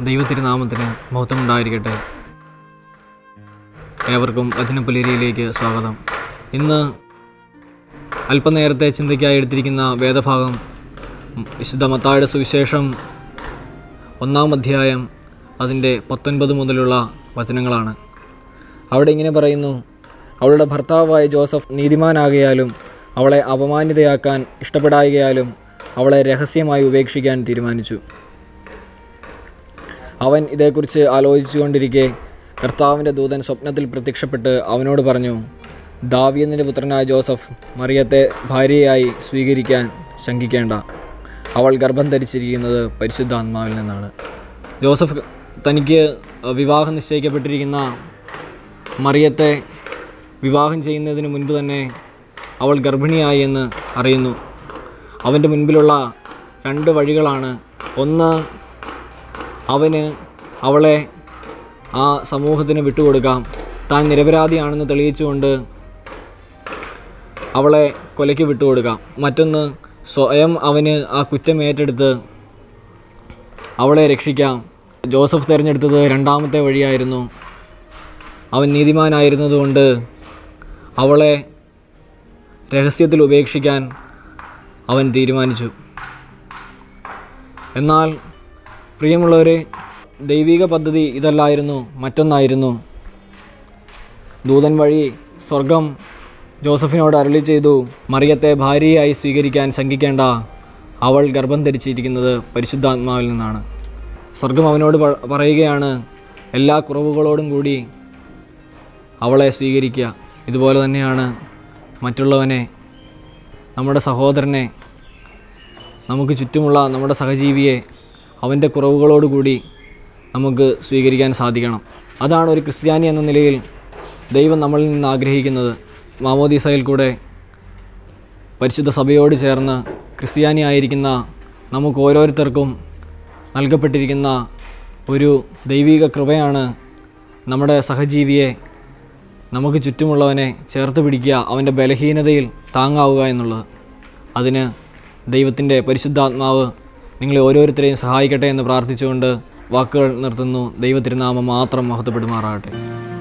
ദൈവത്തിരുനാമത്തിന് മഹത്വമുണ്ടായിരിക്കട്ടെ ഏവർക്കും വചനപ്പുലരിയിലേക്ക് സ്വാഗതം ഇന്ന് അല്പനേരത്തെ ചിന്തയ്ക്കായി എടുത്തിരിക്കുന്ന വേദഭാഗം വിശുദ്ധ മത്തായുടെ സുവിശേഷം ഒന്നാം അധ്യായം അതിൻ്റെ പത്തൊൻപത് മുതലുള്ള വചനങ്ങളാണ് അവിടെ ഇങ്ങനെ പറയുന്നു അവളുടെ ഭർത്താവായ ജോസഫ് നീതിമാനാകയാലും അവളെ അപമാനിതയാക്കാൻ ഇഷ്ടപ്പെടായകയാലും അവളെ രഹസ്യമായി ഉപേക്ഷിക്കാൻ തീരുമാനിച്ചു അവൻ ഇതേക്കുറിച്ച് ആലോചിച്ചുകൊണ്ടിരിക്കെ കർത്താവിൻ്റെ ദൂതൻ സ്വപ്നത്തിൽ പ്രത്യക്ഷപ്പെട്ട് അവനോട് പറഞ്ഞു ദാവീദിൻ്റെ പുത്രനായ ജോസഫ് മറിയത്തെ ഭാര്യയായി സ്വീകരിക്കാൻ ശങ്കിക്കേണ്ട അവൾ ഗർഭം ധരിച്ചിരിക്കുന്നത് പരിശുദ്ധാത്മാവിൽ നിന്നാണ് ജോസഫ് തനിക്ക് വിവാഹം നിശ്ചയിക്കപ്പെട്ടിരിക്കുന്ന മറിയത്തെ വിവാഹം ചെയ്യുന്നതിന് മുൻപ് തന്നെ അവൾ ഗർഭിണിയായി എന്ന് അറിയുന്നു അവൻ്റെ മുൻപിലുള്ള രണ്ട് വഴികളാണ് ഒന്ന് അവന് അവളെ ആ സമൂഹത്തിന് വിട്ടുകൊടുക്കാം താൻ നിരപരാധിയാണെന്ന് തെളിയിച്ചുകൊണ്ട് അവളെ കൊലയ്ക്ക് വിട്ടുകൊടുക്കാം മറ്റൊന്ന് സ്വയം അവന് ആ കുറ്റം ഏറ്റെടുത്ത് അവളെ രക്ഷിക്കാം ജോസഫ് തിരഞ്ഞെടുത്തത് രണ്ടാമത്തെ വഴിയായിരുന്നു അവൻ നീതിമാനായിരുന്നതുകൊണ്ട് അവളെ രഹസ്യത്തിൽ ഉപേക്ഷിക്കാൻ അവൻ തീരുമാനിച്ചു എന്നാൽ പ്രിയമുള്ളവരെ ദൈവിക പദ്ധതി ഇതല്ലായിരുന്നു മറ്റൊന്നായിരുന്നു ദൂതൻ വഴി സ്വർഗം ജോസഫിനോട് അരളി ചെയ്തു മറിയത്തെ ഭാര്യയായി സ്വീകരിക്കാൻ ശങ്കിക്കേണ്ട അവൾ ഗർഭം ധരിച്ചിരിക്കുന്നത് പരിശുദ്ധാത്മാവിൽ നിന്നാണ് സ്വർഗം അവനോട് പ- പറയുകയാണ് എല്ലാ കുറവുകളോടും കൂടി അവളെ സ്വീകരിക്കുക ഇതുപോലെ തന്നെയാണ് മറ്റുള്ളവനെ നമ്മുടെ സഹോദരനെ നമുക്ക് ചുറ്റുമുള്ള നമ്മുടെ സഹജീവിയെ അവൻ്റെ കുറവുകളോടുകൂടി നമുക്ക് സ്വീകരിക്കാൻ സാധിക്കണം അതാണ് ഒരു ക്രിസ്ത്യാനി എന്ന നിലയിൽ ദൈവം നമ്മളിൽ നിന്ന് ആഗ്രഹിക്കുന്നത് മാമോദീസയിൽ കൂടെ പരിശുദ്ധ സഭയോട് ചേർന്ന് ക്രിസ്ത്യാനി ആയിരിക്കുന്ന നമുക്ക് ഓരോരുത്തർക്കും നൽകപ്പെട്ടിരിക്കുന്ന ഒരു ദൈവിക കൃപയാണ് നമ്മുടെ സഹജീവിയെ നമുക്ക് ചുറ്റുമുള്ളവനെ ചേർത്ത് പിടിക്കുക അവൻ്റെ ബലഹീനതയിൽ താങ്ങാവുക എന്നുള്ളത് അതിന് ദൈവത്തിൻ്റെ പരിശുദ്ധാത്മാവ് നിങ്ങളെ ഓരോരുത്തരെയും സഹായിക്കട്ടെ എന്ന് പ്രാർത്ഥിച്ചുകൊണ്ട് വാക്കുകൾ നിർത്തുന്നു ദൈവത്തിരുനാമം മാത്രം മഹത്വപ്പെടുമാറാകട്ടെ